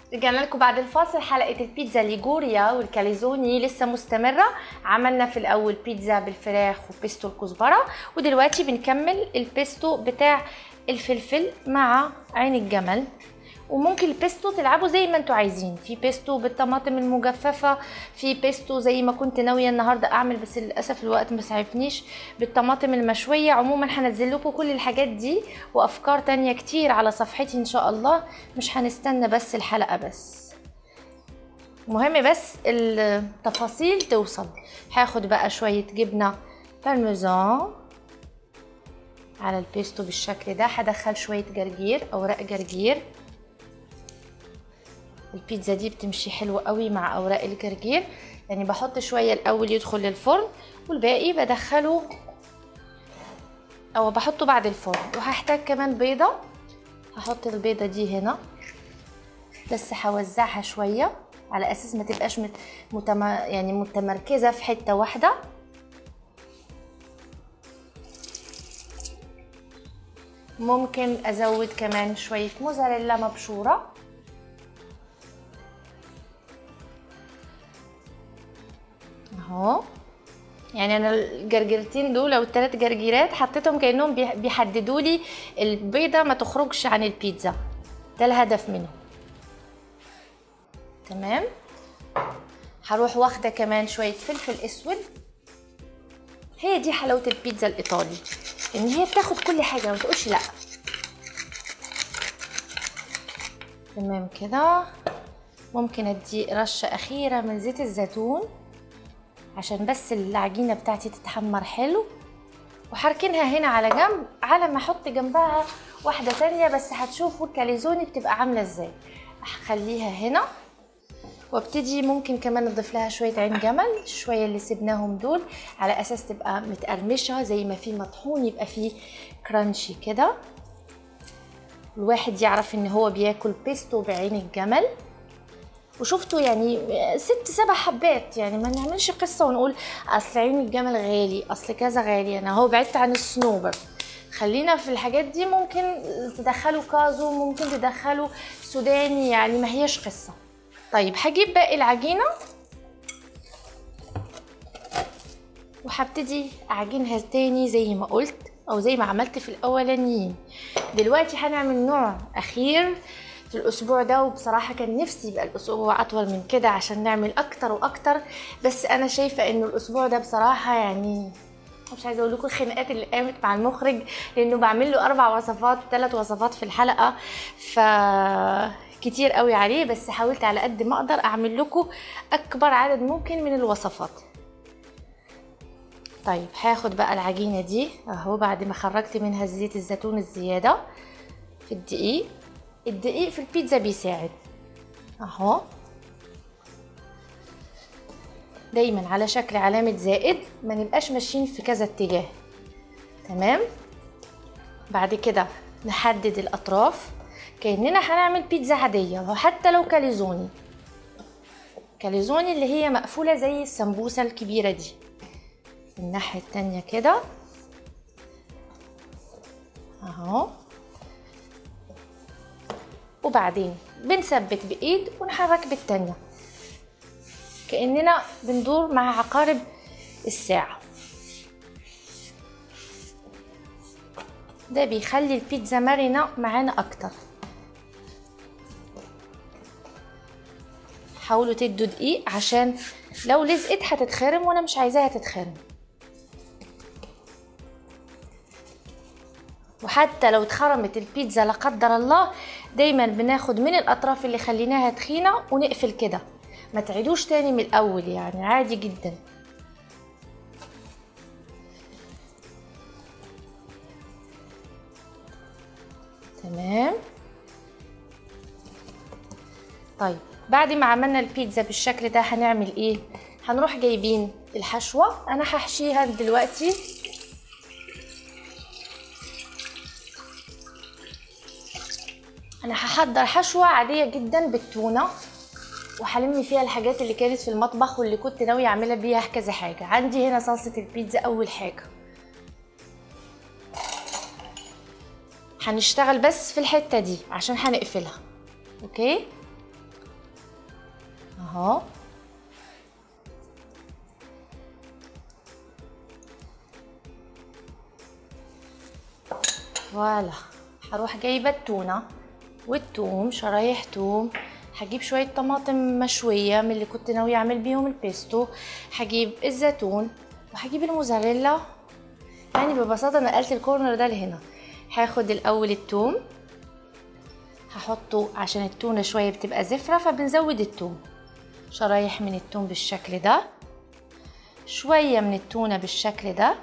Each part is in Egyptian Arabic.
رجعنا لكم بعد الفاصل حلقة البيتزا ليجوريا والكاليزوني لسه مستمرة عملنا في الأول بيتزا بالفراخ وبيستو الكزبرة ودلوقتي بنكمل البيستو بتاع الفلفل مع عين الجمل وممكن البيستو تلعبوا زي ما انتوا عايزين في بيستو بالطماطم المجففة في بيستو زي ما كنت ناوية النهاردة اعمل بس للأسف الوقت ما سعفنيش بالطماطم المشوية عموما هنزل لكم كل الحاجات دي وافكار تانية كتير على صفحتي ان شاء الله مش هنستنى بس الحلقة بس مهم بس التفاصيل توصل هاخد بقى شوية جبنة بارميزان على البيستو بالشكل ده هدخل شوية جرجير اوراق جرجير البيتزا دي بتمشي حلوة قوي مع اوراق الجرجير يعني بحط شوية الاول يدخل للفرن والباقي بدخله او بحطه بعد الفرن وهحتاج كمان بيضة هحط البيضة دي هنا بس هوزعها شوية على اساس ما تبقاش مت... متم... يعني متمركزة في حتة واحدة ممكن ازود كمان شوية موزاريلا مبشورة اهو يعني انا الجرجيرتين دول او الثلاث جرجيرات حطيتهم كانهم بيحددوا لي البيضه ما تخرجش عن البيتزا ده الهدف منهم تمام هروح واخده كمان شويه فلفل اسود هي دي حلاوه البيتزا الايطالي ان هي بتاخد كل حاجه ما تقولش لا تمام كده ممكن ادي رشه اخيره من زيت الزيتون عشان بس العجينه بتاعتي تتحمر حلو وهركنها هنا على جنب على ما احط جنبها واحده تانية بس هتشوفوا الكاليزوني بتبقى عامله ازاي هخليها هنا وابتدي ممكن كمان اضيف لها شويه عين جمل شويه اللي سبناهم دول على اساس تبقى متقرمشه زي ما في مطحون يبقى فيه كرانشي كده الواحد يعرف ان هو بياكل بيستو بعين الجمل وشفتوا يعني ست سبع حبات يعني ما نعملش قصه ونقول اصل عين الجمل غالي اصل كذا غالي انا هو بعدت عن الصنوبر خلينا في الحاجات دي ممكن تدخلوا كازو ممكن تدخلوا سوداني يعني ما هيش قصه طيب هجيب باقي العجينه وهبتدي اعجنها تاني زي ما قلت او زي ما عملت في الاولانيين دلوقتي هنعمل نوع اخير في الاسبوع ده وبصراحه كان نفسي يبقى الاسبوع اطول من كده عشان نعمل اكتر واكتر بس انا شايفه انه الاسبوع ده بصراحه يعني مش عايزه اقول لكم الخناقات اللي قامت مع المخرج لانه بعمل له اربع وصفات ثلاث وصفات في الحلقه ف كتير قوي عليه بس حاولت على قد ما اقدر اعمل لكم اكبر عدد ممكن من الوصفات طيب هاخد بقى العجينه دي اهو بعد ما خرجت منها زيت الزيتون الزياده في الدقيق الدقيق في البيتزا بيساعد اهو دايما على شكل علامة زائد ما نبقاش ماشيين في كذا اتجاه تمام بعد كده نحدد الاطراف كاننا هنعمل بيتزا عادية وحتى لو كاليزوني كاليزوني اللي هي مقفولة زي السمبوسة الكبيرة دي الناحية التانية كده اهو وبعدين بنثبت بايد ونحرك بالتانية كأننا بندور مع عقارب الساعة ده بيخلي البيتزا مرنة معانا اكتر حاولوا تدوا دقيق عشان لو لزقت هتتخرم وانا مش عايزاها تتخرم وحتى لو اتخرمت البيتزا لا قدر الله دايما بناخد من الاطراف اللي خليناها تخينه ونقفل كده ما تعيدوش تاني من الاول يعني عادي جدا تمام طيب بعد ما عملنا البيتزا بالشكل ده هنعمل ايه هنروح جايبين الحشوه انا هحشيها دلوقتي انا هحضر حشوه عاديه جدا بالتونه وهلم فيها الحاجات اللي كانت في المطبخ واللي كنت ناويه اعملها بيها كذا حاجه عندي هنا صلصه البيتزا اول حاجه هنشتغل بس في الحته دي عشان هنقفلها اوكي اهو فوالا هروح جايبه التونه والثوم شرايح توم هجيب شويه طماطم مشويه من اللي كنت ناويه اعمل بيهم البيستو هجيب الزيتون وهجيب الموزاريلا يعني ببساطه نقلت الكورنر ده لهنا هاخد الاول الثوم هحطه عشان التونه شويه بتبقى زفره فبنزود الثوم شرايح من الثوم بالشكل ده شويه من التونه بالشكل ده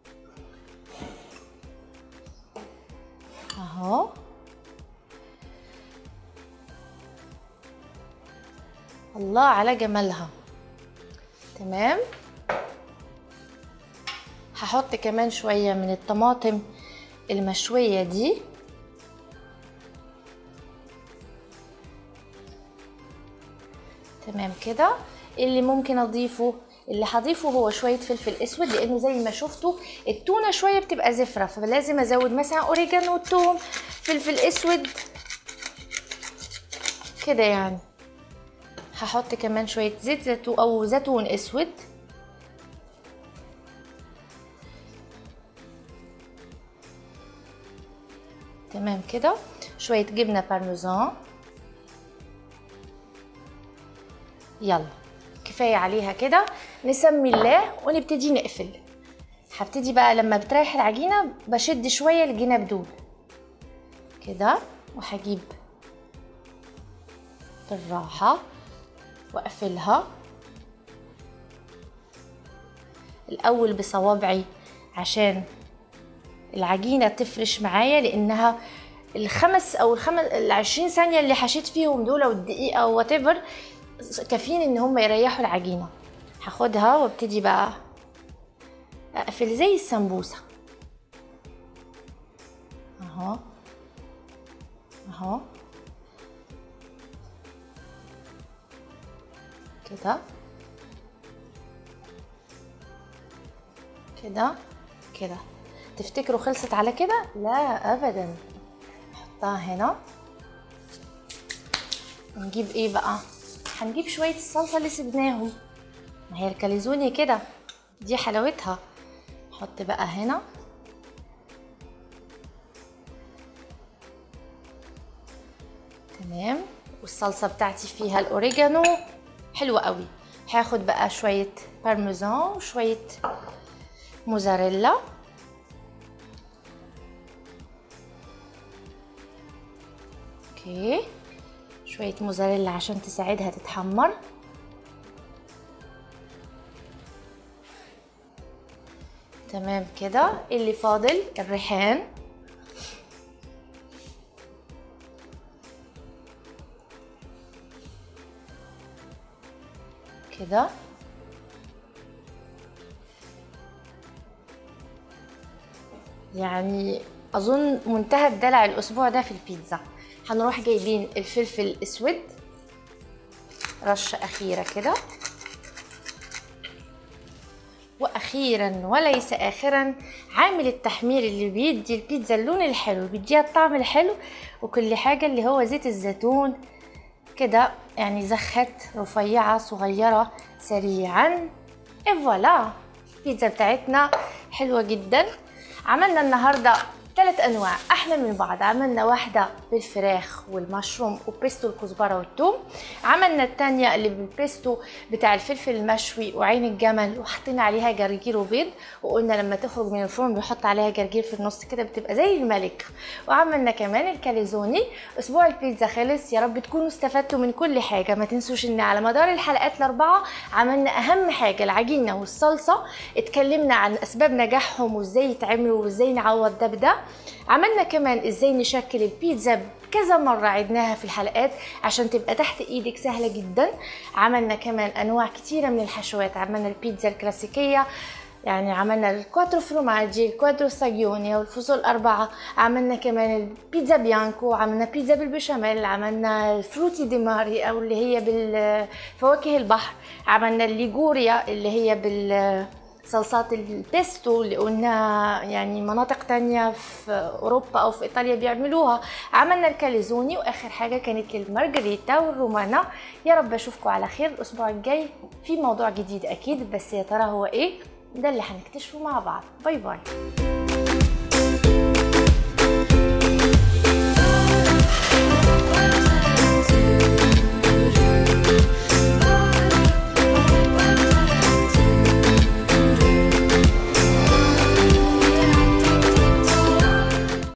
اهو الله على جمالها تمام هحط كمان شوية من الطماطم المشوية دي تمام كده اللي ممكن اضيفه اللي هضيفه هو شويه فلفل اسود لانه زي ما شفتوا التونه شويه بتبقى زفره فلازم ازود مثلا اوريجانو توم فلفل اسود كده يعني هحط كمان شويه زيت زيتون او زيتون اسود تمام كده شويه جبنه بارميزان يلا كفايه عليها كده نسمي الله ونبتدي نقفل هبتدي بقى لما بتريح العجينه بشد شويه الجناب دول كده وهجيب بالراحه واقفلها الاول بصوابعي عشان العجينه تفرش معايا لانها الخمس او الخمس العشرين ثانيه اللي حشيت فيهم دول او الدقيقه او وات كافيين ان هم يريحوا العجينه هاخدها وابتدي بقى اقفل زي السمبوسه اهو اهو كده كده كده تفتكروا خلصت على كده لا ابدا نحطها هنا نجيب ايه بقى هنجيب شويه الصلصه اللي سبناهم ما هي الكاليزوني كده دي حلاوتها نحط بقى هنا تمام والصلصه بتاعتي فيها الاوريجانو حلوه قوي هاخد بقى شويه بارميزان وشويه موزاريلا اوكي شويه موزاريلا عشان تساعدها تتحمر تمام كده اللي فاضل الريحان كده يعني اظن منتهى الدلع الاسبوع ده في البيتزا هنروح جايبين الفلفل الاسود رشه اخيره كده واخيرا وليس اخرا عامل التحمير اللي بيدي البيتزا اللون الحلو بيديها الطعم الحلو وكل حاجه اللي هو زيت الزيتون كده يعني زخت رفيعه صغيره سريعا فوالا البيتزا بتاعتنا حلوه جدا عملنا النهارده ثلاث انواع احلى من بعض عملنا واحده بالفراخ والمشروم وبيستو الكزبره والثوم عملنا الثانيه اللي بالبيستو بتاع الفلفل المشوي وعين الجمل وحطينا عليها جرجير وبيض وقلنا لما تخرج من الفرن بنحط عليها جرجير في النص كده بتبقى زي الملك وعملنا كمان الكاليزوني اسبوع البيتزا خلص يا رب تكونوا استفدتوا من كل حاجه ما تنسوش ان على مدار الحلقات الاربعه عملنا اهم حاجه العجينه والصلصه اتكلمنا عن اسباب نجاحهم وازاي يتعملوا وازاي نعوض ده بده عملنا كمان ازاي نشكل البيتزا كذا مرة عدناها في الحلقات عشان تبقى تحت ايدك سهلة جدا عملنا كمان انواع كتيرة من الحشوات عملنا البيتزا الكلاسيكية يعني عملنا الكواترو فروماجي الكواترو ساجيوني والفصول الأربعة عملنا كمان البيتزا بيانكو عملنا بيتزا بالبشاميل عملنا الفروتي دي ماري أو اللي هي بالفواكه البحر عملنا الليجوريا اللي هي بال صلصات البيستو اللي قلنا يعني مناطق تانية في اوروبا او في ايطاليا بيعملوها عملنا الكاليزوني واخر حاجه كانت المارغريتا والرومانا يا رب اشوفكم على خير الاسبوع الجاي في موضوع جديد اكيد بس يا ترى هو ايه ده اللي هنكتشفه مع بعض باي باي